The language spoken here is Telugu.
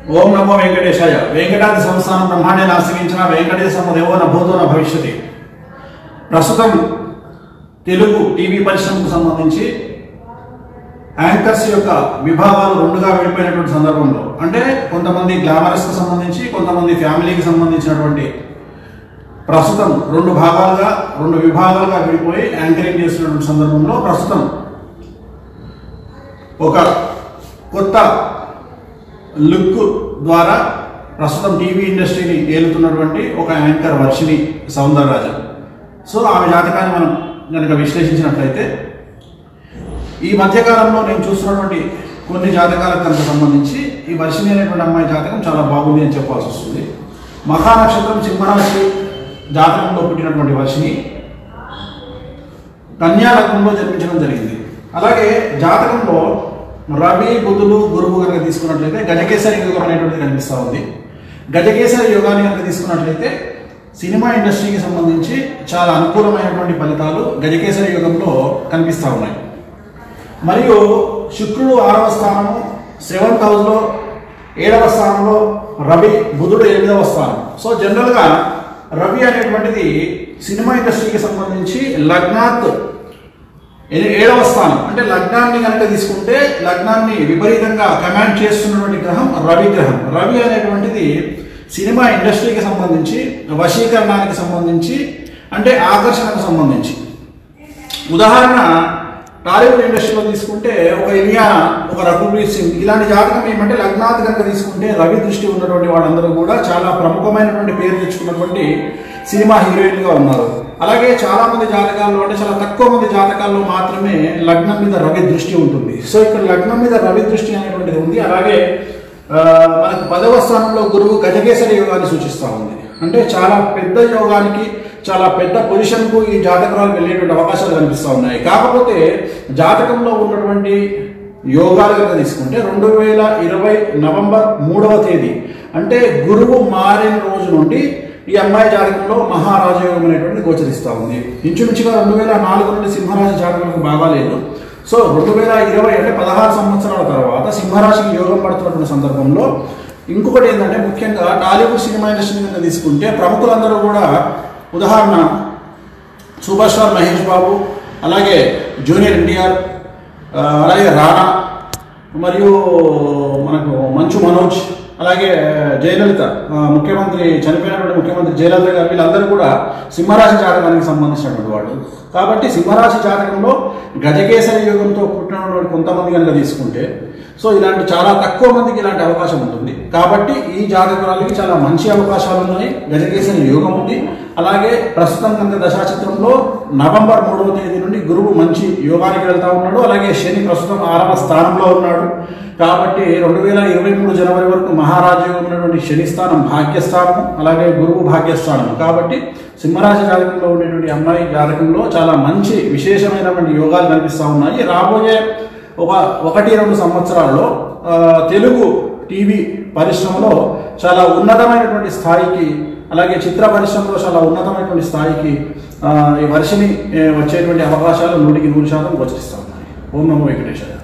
ఓం నమో వెంకటేశాయ వెంకటాది సంస్థానం బ్రహ్మాండాన్ని ఆశ్రయించిన వెంకటేశ్వర దేవోన భూతోన భవిష్యతి ప్రస్తుతం తెలుగు టీవీ పరిశ్రమకు సంబంధించి యాంకర్స్ యొక్క విభాగాలు రెండుగా విడిపోయినటువంటి సందర్భంలో అంటే కొంతమంది గ్లామరస్కి సంబంధించి కొంతమంది ఫ్యామిలీకి సంబంధించినటువంటి ప్రస్తుతం రెండు భాగాలుగా రెండు విభాగాలుగా విడిపోయి యాంకరింగ్ చేస్తున్నటువంటి సందర్భంలో ప్రస్తుతం ఒక కొత్త లుక్ ద్వారా ప్రస్తుతం టీవీ ఇండస్ట్రీని ఏలుతున్నటువంటి ఒక యాంకర్ వర్షిని సౌందరరాజన్ సో ఆమె జాతకాన్ని మనం కనుక విశ్లేషించినట్లయితే ఈ మధ్యకాలంలో నేను చూస్తున్నటువంటి కొన్ని జాతకాలకు కనుక సంబంధించి ఈ వర్షిని అనేటువంటి అమ్మాయి జాతకం చాలా బాగుంది అని చెప్పాల్సి వస్తుంది మఖా నక్షత్రం సింహరాశి జాతకంలో పుట్టినటువంటి వర్షిని కన్యా లగ్నంలో జన్మించడం జరిగింది అలాగే జాతకంలో రవి బుధులు గురువు కనుక తీసుకున్నట్లయితే గజకేసరి యోగం అనేటువంటిది కనిపిస్తూ ఉంది గజకేసరి యోగాన్ని కనుక తీసుకున్నట్లయితే సినిమా ఇండస్ట్రీకి సంబంధించి చాలా అనుకూలమైనటువంటి ఫలితాలు గజకేసరి యుగంలో కనిపిస్తూ ఉన్నాయి మరియు శుక్రుడు ఆరవ స్థానము సెవెంత్ హౌస్లో ఏడవ స్థానంలో రవి బుధుడు ఎనిమిదవ స్థానం సో జనరల్గా రవి అనేటువంటిది సినిమా ఇండస్ట్రీకి సంబంధించి లగ్నాత్ ఏ- ఏడవ స్థానం అంటే లగ్నాన్ని కనుక తీసుకుంటే లగ్నాన్ని విపరీతంగా కమాండ్ చేస్తున్నటువంటి గ్రహం రవి గ్రహం రవి అనేటువంటిది సినిమా ఇండస్ట్రీకి సంబంధించి వశీకరణానికి సంబంధించి అంటే ఆకర్షణకు సంబంధించి ఉదాహరణ టాలీవుడ్ ఇండస్ట్రీలో తీసుకుంటే ఒక ఇలియానా ఒక రఘువీర్ సింగ్ ఇలాంటి జాతకం ఏమంటే లగ్నాథ్ కనుక తీసుకుంటే రవి దృష్టి ఉన్నటువంటి వాళ్ళందరూ కూడా చాలా ప్రముఖమైనటువంటి పేరు తెచ్చుకున్నటువంటి సినిమా హీరోయిన్గా ఉన్నారు అలాగే చాలా మంది జాతకాల్లో అంటే చాలా తక్కువ మంది జాతకాల్లో మాత్రమే లగ్నం మీద రవి దృష్టి ఉంటుంది సో ఇక్కడ లగ్నం మీద రవి దృష్టి అనేటువంటిది ఉంది అలాగే ఆ, మనకు పదవ స్థానంలో గురువు గజకేసరి యోగాన్ని సూచిస్తూ ఉంది అంటే చాలా పెద్ద యోగానికి చాలా పెద్ద పొజిషన్కు ఈ జాతకాలు వెళ్ళేటువంటి అవకాశాలు కనిపిస్తూ ఉన్నాయి కాకపోతే జాతకంలో ఉన్నటువంటి యోగాలు కనుక తీసుకుంటే రెండు వేల ఇరవై నవంబర్ మూడవ తేదీ అంటే గురువు మారిన రోజు నుండి ఈ అమ్మాయి జాతకంలో మహారాజయోగం అనేటువంటిది గోచరిస్తూ ఉంది ఇంచుమించుగా రెండు వేల నాలుగు నుండి సింహరాశి జాతకాలకు బాగాలేదు సో రెండు వేల ఇరవై అంటే పదహారు సంవత్సరాల తర్వాత సింహరాశికి యోగం పడుతున్నటువంటి సందర్భంలో ఇంకొకటి ఏంటంటే ముఖ్యంగా టాలీవుడ్ సినిమా ఇండస్ట్రీ కనుక తీసుకుంటే ప్రముఖులందరూ కూడా ఉదాహరణ సూపర్ స్టార్ మహేష్ బాబు అలాగే జూనియర్ ఎన్టీఆర్ ఆ, అలాగే రానా మరియు మనకు మంచు మనోజ్ అలాగే జయలలిత ఆ, ముఖ్యమంత్రి చనిపోయినటువంటి ముఖ్యమంత్రి జయలలిత గారు వీళ్ళందరూ కూడా సింహరాశి జాతకానికి సంబంధించినటువంటి వాళ్ళు కాబట్టి సింహరాశి జాతకంలో గజకేసరి యుగంతో పుట్టినటువంటి కొంతమంది కనుక తీసుకుంటే సో ఇలాంటి చాలా తక్కువ మందికి ఇలాంటి అవకాశం ఉంటుంది కాబట్టి ఈ జాతకాలకి చాలా మంచి అవకాశాలు ఉన్నాయి గజకేసరి యోగం ఉంది అలాగే ప్రస్తుతం కనుక దశాచిత్రంలో నవంబర్ మూడవ తేదీ నుండి గురువు మంచి యోగానికి వెళ్తా ఉన్నాడు అలాగే శని ప్రస్తుతం ఆరవ స్థానంలో ఉన్నాడు కాబట్టి రెండు వేల ఇరవై మూడు జనవరి వరకు మహారాజయోగం ఉన్నటువంటి శని స్థానం భాగ్యస్థానం అలాగే గురువు భాగ్యస్థానం కాబట్టి సింహరాశి జాతకంలో ఉండేటువంటి అమ్మాయి జాతకంలో చాలా మంచి విశేషమైనటువంటి యోగాలు కనిపిస్తూ ఉన్నాయి రాబోయే ఒక ఒకటి రెండు సంవత్సరాల్లో ఆ, తెలుగు టీవీ పరిశ్రమలో చాలా ఉన్నతమైనటువంటి స్థాయికి అలాగే చిత్ర పరిశ్రమలో చాలా ఉన్నతమైనటువంటి స్థాయికి ఆ, ఈ వర్షిని ఏ, వచ్చేటువంటి అవకాశాలు నూటికి నూరు శాతం గోచరిస్తూ ఉన్నాయి ఓం నమో వెంకటేశ్వర